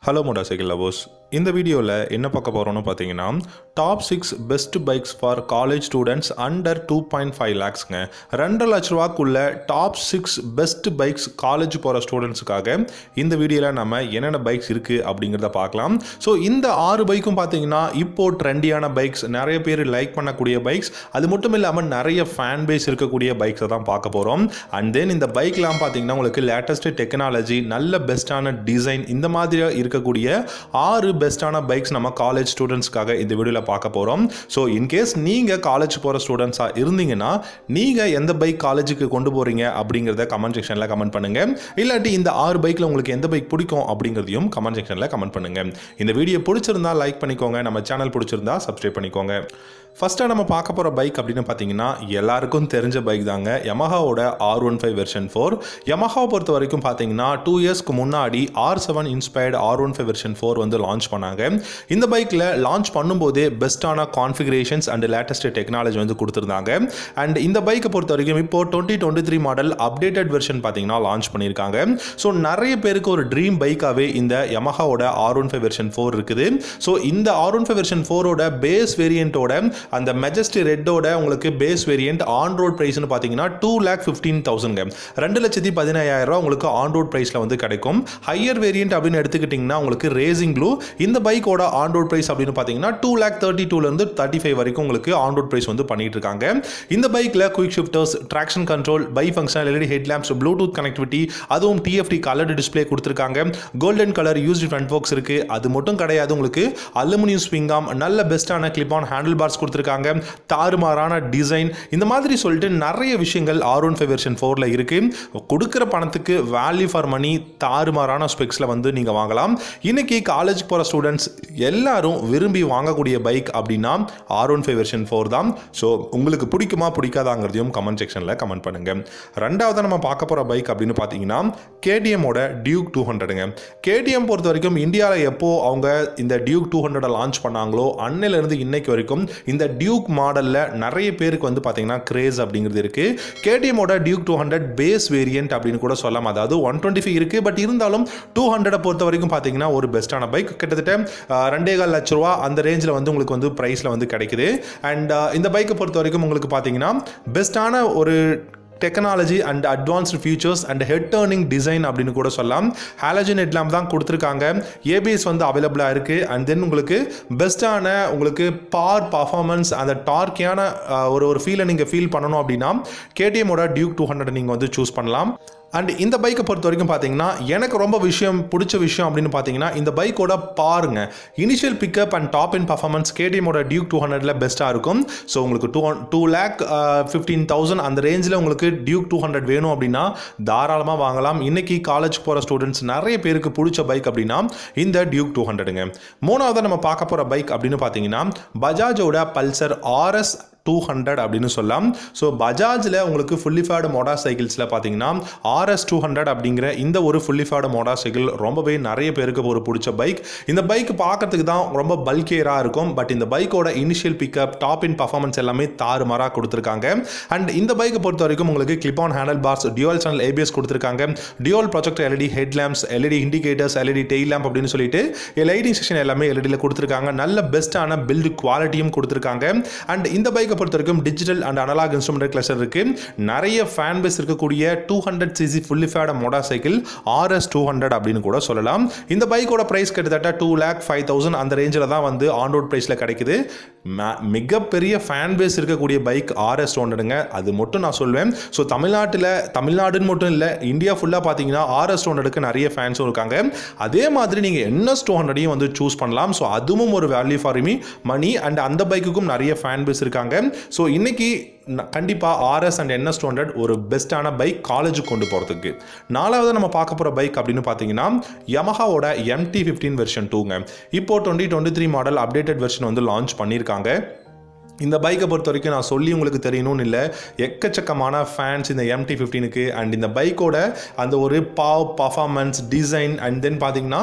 hello motor cycle lovers இந்த வீடியோவில் என்ன பார்க்க போகிறோம்னு பார்த்தீங்கன்னா top six best bikes for college students under two point five லேக்ஸ்ங்க ரெண்டரை லட்ச ரூபாக்குள்ள top six best bikes college போகிற ஸ்டூடெண்ட்ஸுக்காக இந்த வீடியோவில் நம்ம என்னென்ன பைக்ஸ் இருக்குது அப்படிங்கிறத பார்க்கலாம் ஸோ இந்த ஆறு பைக்கும் பார்த்தீங்கன்னா இப்போ ட்ரெண்டியான பைக்ஸ் நிறைய பேர் லைக் பண்ணக்கூடிய பைக்ஸ் அது மட்டும் இல்லாமல் நிறைய ஃபேன் பேஸ் இருக்கக்கூடிய பைக்ஸை தான் பார்க்க போகிறோம் அண்ட் தென் இந்த பைக்லாம் பார்த்தீங்கன்னா உங்களுக்கு லேட்டஸ்ட் டெக்னாலஜி நல்ல பெஸ்ட்டான டிசைன் இந்த மாதிரி இருக்கக்கூடிய ஆறு பெஸ்ட்டான பைக்ஸ் நம்ம காலேஜ் ஸ்டூடெண்ட்ஸ்க்காக இந்த வீடியோவில் பார்க்க போகிறோம் ஸோ இன்கேஸ் நீங்கள் காலேஜ் போகிற ஸ்டூடெண்ட்ஸாக இருந்தீங்கன்னா நீங்கள் எந்த பைக் காலேஜுக்கு கொண்டு போகிறீங்க அப்படிங்கிறத கமெண்ட் செக்ஷனில் கமெண்ட் பண்ணுங்கள் இல்லாட்டி இந்த ஆறு பைக்கில் உங்களுக்கு எந்த பைக் பிடிக்கும் அப்படிங்கிறதையும் கமெண்ட் செக்ஷனில் கமெண்ட் பண்ணுங்கள் இந்த வீடியோ பிடிச்சிருந்தா லைக் பண்ணிக்கோங்க நம்ம சேனல் பிடிச்சிருந்தா சப்ஸ்கிரைப் பண்ணிக்கோங்க ஃபஸ்ட்டாக நம்ம பார்க்க போகிற பைக் அப்படின்னு பார்த்தீங்கன்னா எல்லாருக்கும் தெரிஞ்ச பைக் தாங்க யமஹாவோட R one five version four யமஹாவை பொறுத்த வரைக்கும் பார்த்தீங்கன்னா டூ இயர்ஸ்க்கு முன்னாடி R seven inspired R one five version four வந்து லான்ச் பண்ணாங்க இந்த பைக்கில் லான்ச் பண்ணும்போதே பெஸ்ட்டான கான்ஃபிகரேஷன்ஸ் அண்ட் லேட்டஸ்ட் டெக்னாலஜி வந்து கொடுத்துருந்தாங்க அண்ட் இந்த பைக்கை பொறுத்த வரைக்கும் இப்போ twenty twenty three model updated version பார்த்தீங்கன்னா லான்ச் பண்ணியிருக்காங்க ஸோ நிறைய பேருக்கு ஒரு ட்ரீம் பைக்காகவே இந்த யமஹாவோட ஆர் ஒன் ஃபைவ் வெர்ஷன் ஃபோர் இருக்குது ஸோ இந்த ஆர் ஒன் ஃபைவ் வெர்ஷன் ஃபோரோட பேஸ் வேரியண்ட்டோட அந்த மெஜஸ்டி ரெட்டோட உங்களுக்கு பேஸ் வேரியண்ட் ஆன் ரோட் ப்ரைஸ்னு பார்த்தீங்கன்னா டூ லேக் ஃபிஃப்டீன் தௌசண்ட்ங்க ரெண்டு லட்சத்தி பதினாயிரம் ரூபா உங்களுக்கு ஆன் ரோட் ப்ரைஸில் வந்து கிடைக்கும் ஹையர் வேரியண்ட் அப்படின்னு எடுத்துக்கிட்டிங்கன்னா உங்களுக்கு ரேசிங் ப்ளூ இந்த பைக்கோட ஆன் ரோட் ப்ரைஸ் அப்படின்னு பார்த்தீங்கன்னா டூ லேக் தேர்ட்டி டூலேருந்து தேர்ட்டி ஃபைவ் வரைக்கும் உங்களுக்கு ஆன் ரோட் ப்ரைஸ் வந்து பண்ணிட்டு இருக்காங்க இந்த பைக்கில் quick shifters traction control bi functional LED head lamps Bluetooth connectivity அதுவும் டிஎஃப்டி கலர்டு டிஸ்பிளே கொடுத்துருக்காங்க golden colour used front forks இருக்குது அது மட்டும் கிடையாது உங்களுக்கு அலுமினியம் ஸ்விங்காம் நல்ல பெஸ்ட்டான கிளிப் ஆன் ஹேண்டில் பார்ஸ் கொடுத்துருக்காங்க தாறுமாறான டிசைன் இந்த மாதிரி சொல்லிட்டு நிறைய விஷயங்கள் ஆர் ஒன் ஃபைவ் வெர்ஷன் ஃபோரில் இருக்குது கொடுக்குற பணத்துக்கு வேல்யூ ஃபார் மணி தாறுமாறான ஸ்பெக்ஸில் வந்து நீங்கள் வாங்கலாம் இன்னைக்கு காலேஜ் போகிற ஸ்டூடெண்ட்ஸ் எல்லாரும் விரும்பி வாங்கக்கூடிய பைக் அப்படின்னா R one five version four தான் ஸோ உங்களுக்கு பிடிக்குமா பிடிக்காதாங்கிறதையும் கமெண்ட் செக்ஷனில் கமெண்ட் பண்ணுங்கள் ரெண்டாவது நம்ம பார்க்க போகிற பைக் அப்படின்னு பார்த்தீங்கன்னா கேடிஎம்மோட டியூக் டூ ஹண்ட்ரடுங்க கேடிஎம் பொறுத்த வரைக்கும் இந்தியாவில் எப்போ அவங்க இந்த டியூக் டூ ஹண்ட்ரடை லான்ச் பண்ணாங்களோ அன்னையிலேருந்து இன்னைக்கு வரைக்கும் இந்த டியூக் மாடலில் நிறைய பேருக்கு வந்து பார்த்தீங்கன்னா கிரேஸ் அப்படிங்கிறது இருக்குது கேடிஎம்மோட Duke two hundred base variant அப்படின்னு கூட சொல்லலாம் அதாவது ஒன் டுவெண்ட்டி ஃபைவ் இருக்குது பட் இருந்தாலும் டூ ஹண்ட்ரடை பொறுத்த வரைக்கும் பார்த்தீங்கன்னா ஒரு பெஸ்ட்டான பைக் கிட்டத்தட்ட அஹ், ரெண்டே கால் லட்ச ரூபா அந்த ரேஞ்சில் வந்து உங்களுக்கு வந்து ப்ரைஸில் வந்து கிடைக்குது அண்ட் இந்த பைக்கை பொறுத்த வரைக்கும் உங்களுக்கு பார்த்தீங்கன்னா பெஸ்ட்டான ஒரு technology and advanced features and head turning design அப்படின்னு கூட சொல்லலாம் ஹாலஜன் ஹெட்லாம்ப் தான் கொடுத்துருக்காங்க ஏபிஎஸ் வந்து அவைலபிளாக இருக்குது அண்ட் தென் உங்களுக்கு பெஸ்ட்டான உங்களுக்கு பார் பர்ஃபார்மன்ஸ் அந்த டார்க்கியான ஒரு ஒரு ஃபீலை நீங்கள் ஃபீல் பண்ணணும் அப்படின்னா கேடிஎம்மோட டியூக் டூ ஹண்ட்ரட் நீங்கள் வந்து சூஸ் பண்ணலாம் அண்ட் இந்த பைக்கை பொறுத்த வரைக்கும் பார்த்தீங்கன்னா எனக்கு ரொம்ப விஷயம் பிடிச்ச விஷயம் அப்படின்னு பார்த்தீங்கன்னா இந்த பைக்கோட பாருங்க initial pickup and top end performance கேடிஎம்மோட டியூக் டூ ஹண்ட்ரட்ல பெஸ்ட்டாக இருக்கும் ஸோ உங்களுக்கு two two lakh fifteen thousand அந்த ரேஞ்சில் உங்களுக்கு டியூக் டூ ஹண்ட்ரட் வேணும் அப்படின்னா தாராளமாக வாங்கலாம் இன்னைக்கு காலேஜ் போகிற ஸ்டூடெண்ட்ஸ் நிறைய பேருக்கு பிடிச்ச பைக் அப்படின்னா இந்த டியூக் டூ ஹண்ட்ரடுங்க மூணாவது நம்ம பார்க்க போகிற பைக் அப்படின்னு பார்த்தீங்கன்னா பஜாஜோட பல்சர் ஆர்எஸ் டூ ஹண்ட்ரட் அப்படின்னு சொல்லலாம் ஸோ பஜாஜில் உங்களுக்கு ஃபுல்லிஃபைடு மோட்டார் சைக்கிள்ஸில் பார்த்தீங்கன்னா ஆர்எஸ் டூ ஹண்ட்ரட் அப்படிங்கிற இந்த ஒரு ஃபுல்லிஃபைடு மோட்டார் சைக்கிள் ரொம்பவே நிறைய பேருக்கு ஒரு பிடிச்ச பைக் இந்த பைக் பார்க்கறதுக்கு தான் ரொம்ப பல்கியராக இருக்கும் பட் இந்த பைக்கோட initial pickup top end performance எல்லாமே தாறுமாறாக கொடுத்துருக்காங்க அண்ட் இந்த பைக்கை பொறுத்த வரைக்கும் உங்களுக்கு clip on handle bars dual channel ABS கொடுத்துருக்காங்க dual project LED head lamps LED indicators LED tail lamp அப்படின்னு சொல்லிட்டு லைட்டிங் செக்ஷன் எல்லாமே எல்இடியில் கொடுத்துருக்காங்க நல்ல பெஸ்ட்டான பில்டு குவாலிட்டியும் கொடுத்துருக்காங்க அண்ட் இந்த பைக்கை பொறுத்த வரைக்கும் digital and analog instrument cluster இருக்கு நிறைய ஃபேன் பேஸ் இருக்கக்கூடிய two hundred CC fully faired motorcycle RS two hundred அப்படின்னு கூட சொல்லலாம் இந்த பைக்கோட ப்ரைஸ் கிட்டத்தட்ட டூ லேக் ஃபைவ் தௌசண்ட் அந்த ரேஞ்சில் தான் வந்து ஆன் ரோட் ப்ரைஸில் கிடைக்குது ம- மிகப்பெரிய ஃபேன் பேஸ் இருக்கக்கூடிய பைக் ஆர்எஸ் டூ ஹண்ட்ரடுங்க அது மட்டும் நான் சொல்வேன் ஸோ தமிழ்நாட்டில் தமிழ்நாடுன்னு மட்டும் இல்லை இந்தியா ஃபுல்லாக பார்த்தீங்கன்னா ஆர்எஸ் டூ ஹண்ட்ரடுக்கு நிறைய ஃபேன்ஸும் இருக்காங்க அதே மாதிரி நீங்கள் என்எஸ் டூ ஹண்ட்ரடையும் வந்து சூஸ் பண்ணலாம் ஸோ அதுவும் ஒரு value for me money and அந்த பைக்குக்கும் நிறைய ஃபேன் பேஸ் இருக்காங்க ஸோ இன்னைக்கு ந- கண்டிப்பா RS and NS two hundred ஒரு பெஸ்ட்டான பைக் காலேஜுக்கு கொண்டு போகிறதுக்கு நாலாவது நம்ம பார்க்க போகிற பைக் அப்படின்னு பார்த்தீங்கன்னா யமஹாவோட எம்டி ஃபிஃப்டீன் வெர்ஷன் டூங்க இப்போ twenty twenty three model updated version வந்து லான்ச் பண்ணியிருக்காங்க இந்த பைக்கை பொறுத்த வரைக்கும் நான் சொல்லி உங்களுக்கு தெரியணும்னு இல்லை எக்கச்சக்கமான ஃபேன்ஸ் இந்த எம்டி ஃபிஃப்டீனுக்கு அண்ட் இந்த பைக்கோட அந்த ஒரு power performance design and then பார்த்தீங்கன்னா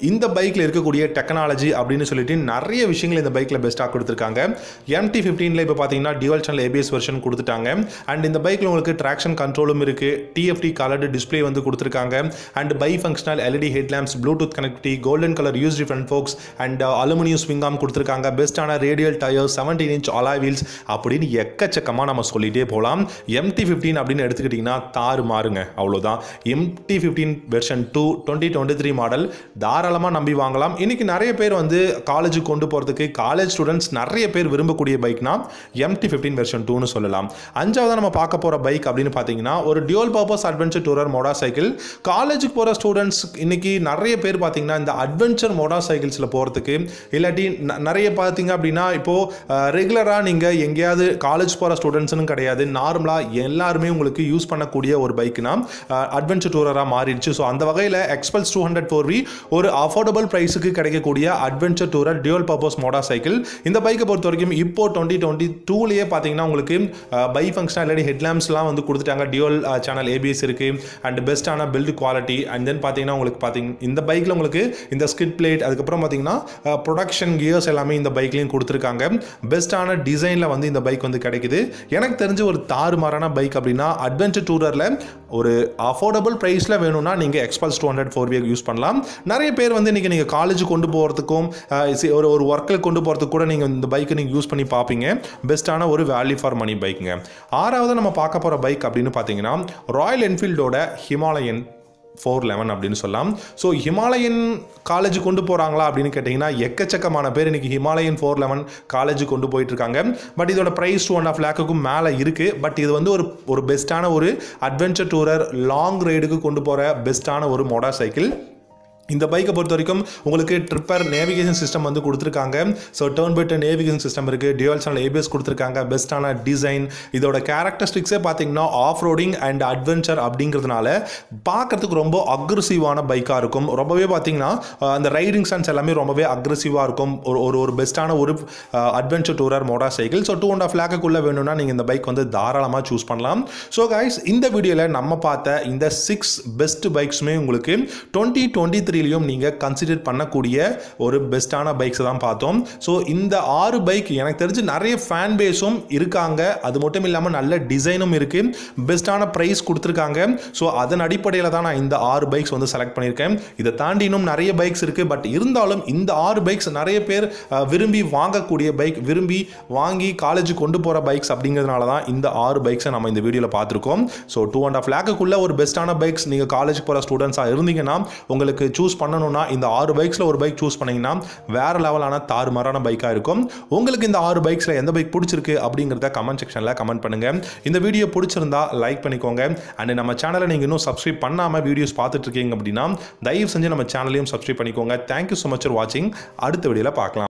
இந்த பைக்கில் இருக்கக்கூடிய டெக்னாலஜி அப்படின்னு சொல்லிட்டு நிறைய விஷயங்கள் இந்த பைக்கில் பெஸ்ட்டாக கொடுத்துருக்காங்க எம்டி ஃபிஃப்டீனில் இப்போ பார்த்தீங்கன்னா டியூவல் சேனல் ஏபிஎஸ் வெர்ஷன் கொடுத்துட்டாங்க அண்ட் இந்த பைக்கில் உங்களுக்கு ட்ராக்ஷன் கண்ட்ரோலும் இருக்குது டிஎஃப்டி கலர்டு டிஸ்ப்ளே வந்து கொடுத்துருக்காங்க and bi functional LED headlamps Bluetooth connectivity golden colour use different forks and aluminium swing arm கொடுத்துருக்காங்க பெஸ்ட்டான radial tyres seventeen inch alloy wheels அப்படின்னு எக்கச்சக்கமாக நம்ம சொல்லிட்டே போகலாம் எம்டி ஃபிஃப்டீன் அப்படின்னு எடுத்துக்கிட்டிங்கன்னா தாறு மாறுங்க அவ்வளோதான் MT fifteen version two twenty twenty three model தாராளமாக நம்பி வாங்கலாம் இன்றைக்கி நிறைய பேர் வந்து காலேஜுக்கு கொண்டு போகிறதுக்கு காலேஜ் ஸ்டூடெண்ட்ஸ் நிறைய பேர் விரும்பக்கூடிய பைக்னா எம்டி ஃபிஃப்டீன் வெர்ஷன் டூன்னு சொல்லலாம் அஞ்சாவது நம்ம பார்க்க போகிற பைக் அப்படின்னு பார்த்தீங்கன்னா ஒரு dual purpose adventure tourer motorcycle காலேஜுக்கு போகிற ஸ்டூடெண்ட்ஸ் இன்னைக்கு நிறைய பேர் பார்த்தீங்கன்னா இந்த அட்வென்ச்சர் மோட்டார் சைக்கிள்ஸில் போகிறதுக்கு இல்லாட்டி ந- நிறைய பார்த்தீங்க அப்படின்னா இப்போது ரெகுலராக நீங்கள் எங்கேயாவது காலேஜ் போகிற ஸ்டூடெண்ட்ஸ்னு கிடையாது நார்மலாக எல்லாருமே உங்களுக்கு யூஸ் பண்ணக்கூடிய ஒரு பைக்னா அட்வென்ச்சர் டூரராக மாறிடுச்சு ஸோ அந்த வகையில் Xpulse two hundred four V ஒரு அஃபோர்டபுள் ப்ரைஸுக்கு கிடைக்கக்கூடிய adventure tourer dual purpose motorcycle இந்த பைக்கை பொறுத்த வரைக்கும் இப்போ டுவெண்ட்டி டுவெண்ட்டி டூலேயே பார்த்தீங்கன்னா உங்களுக்கு பை ஃபங்க்ஷன் இல்லாட்டி ஹெட்லாம்ப்ஸ்லாம் வந்து கொடுத்துட்டாங்க டியூல் சேனல் ஏபிஎஸ் இருக்குது அண்ட் பெஸ்ட்டான பில்டு குவாலிட்டி அண்ட் தென் பார்த்தீங்கன்னா உங்களுக்கு பார்த்தீங்க இந்த பைக்கில் உங்களுக்கு இந்த ஸ்கிட் பிளேட் அதுக்கப்புறம் பார்த்தீங்கன்னா ப்ரொடக்ஷன் கியர்ஸ் எல்லாமே இந்த பைக்லையும் கொடுத்துருக்காங்க பெஸ்ட்டான டிசைனில் வந்து இந்த பைக் வந்து கிடைக்குது எனக்கு தெரிஞ்ச ஒரு தாறுமாறான பைக் அப்படின்னா அட்வென்ச்சர் டூரரில் ஒரு அஃபோர்டபுள் ப்ரைஸில் வேணும்னா நீங்கள் Xpulse two hundred four use பண்ணலாம் நிறைய பேர் வந்து இன்றைக்கி நீங்கள் காலேஜ் கொண்டு போகிறதுக்கும் அஹ், சி- ஒரு ஒரு ஒர்க்கில் கொண்டு போகிறதுக்கு கூட நீங்கள் இந்த பைக்கை நீங்கள் யூஸ் பண்ணி பார்ப்பீங்க பெஸ்ட்டான ஒரு வேல்யூ ஃபார் மணி பைக்குங்க ஆறாவது நம்ம பார்க்க போகிற பைக் அப்படின்னு பார்த்தீங்கன்னா ராயல் என்ஃபீல்டோட ஹிமாலயன் ஃபோர் லெவன் அப்படின்னு சொல்லலாம் ஸோ ஹிமாலயன் காலேஜ் கொண்டு போகிறாங்களா அப்படின்னு கேட்டிங்கன்னா எக்கச்சக்கமான பேர் இன்றைக்கி ஹிமாலயன் ஃபோர் லெவன் காலேஜ் கொண்டு போயிட்டு இருக்காங்க பட் இதோட ப்ரைஸ் டூ அண்ட் ஆஃப் லேக்குக்கும் மேலே இருக்குது பட் இது வந்து ஒரு ஒரு பெஸ்ட்டான ஒரு அட்வென்ச்சர் டூரர் லாங் ரைடுக்கு கொண்டு போகிற பெஸ்ட்டான ஒரு மோட்டார் சைக்கிள் இந்த பைக்கை பொறுத்த வரைக்கும் உங்களுக்கு ட்ரிப்பர் நேவிகேஷன் சிஸ்டம் வந்து கொடுத்துருக்காங்க so turn by turn navigation system இருக்குது டியூவல் சேனல் ஏபிஎஸ் கொடுத்துருக்காங்க பெஸ்ட்டான டிசைன் இதோட கேரக்டரிஸ்டிக்ஸே பார்த்தீங்கன்னா ஆஃப் ரோடிங் அண்ட் அட்வென்ச்சர் அப்படிங்கிறதுனால பார்க்கறதுக்கு ரொம்ப அக்ரெசிவான பைக்காக இருக்கும் ரொம்பவே பார்த்தீங்கன்னா அஹ், அந்த ரைடிங் சென்ஸ் எல்லாமே ரொம்பவே அக்ரெசிவாக இருக்கும் ஒரு ஒரு ஒரு பெஸ்ட்டான ஒரு adventure tourer motorcycle so two and half லேக்குள்ளே வேணும்னா நீங்கள் இந்த பைக் வந்து தாராளமாக சூஸ் பண்ணலாம் ஸோ கைஸ் இந்த வீடியோவில் நம்ம பார்த்த இந்த சிக்ஸ் பெஸ்ட் பைக்ஸுமே உங்களுக்கு டுவெண்ட்டி டுவெண்ட்டி த்ரீலையும் நீங்கள் கன்சிடர் பண்ணக்கூடிய ஒரு பெஸ்ட்டான பைக்ஸ் தான் பார்த்தோம் ஸோ இந்த ஆறு பைக் எனக்கு தெரிஞ்சு நிறைய ஃபேன் பேஸும் இருக்காங்க அது மட்டும் இல்லாமல் நல்ல டிசைனும் இருக்குது பெஸ்ட்டான ப்ரைஸ் கொடுத்துருக்காங்க ஸோ அதன் அடிப்படையில் தான் நான் இந்த ஆறு பைக்ஸ் வந்து செலக்ட் பண்ணியிருக்கேன் இதை தாண்டி இன்னும் நிறைய பைக்ஸ் இருக்குது பட் இருந்தாலும் இந்த ஆறு பைக்ஸ் நிறைய பேர் அஹ், விரும்பி வாங்கக்கூடிய பைக் விரும்பி வாங்கி காலேஜ் கொண்டு போகிற பைக்ஸ் அப்படிங்கிறதுனால தான் இந்த ஆறு பைக்ஸை நம்ம இந்த வீடியோவில் பார்த்துருக்கோம் ஸோ டூ அண்ட் ஆஃப் லேக்குள்ளே ஒரு பெஸ்ட்டான பைக்ஸ் நீங்கள் காலேஜ் போகிற ஸ்டூடெண்ட்ஸாக இருந்தீங்கன்னா உங்களுக்கு சூஸ் பண்ணணும்னா இந்த ஆறு பைக்ஸில் ஒரு பைக் சூஸ் பண்ணீங்கன்னா வேறு லெவலான தாறுமாறான பைக்காக இருக்கும் உங்களுக்கு இந்த ஆறு பைக்ஸில் எந்த பைக் பிடிச்சிருக்கு அப்படிங்கிறத கமெண்ட் செக்ஷனில் கமெண்ட் பண்ணுங்கள் இந்த வீடியோ பிடிச்சிருந்தா லைக் பண்ணிக்கோங்க அண்ட் நம்ம சேனலை நீங்கள் இன்னும் சப்ஸ்கிரைப் பண்ணாமல் வீடியோஸ் பார்த்துட்டு இருக்கீங்க அப்படின்னா தயவு செஞ்சு நம்ம சேனலையும் சப்ஸ்கிரைப் பண்ணிக்கோங்க தேங்க்யூ ஸோ மச் ஃபார் வாட்சிங் அடுத்த வீடியோவில் பார்க்கலாம்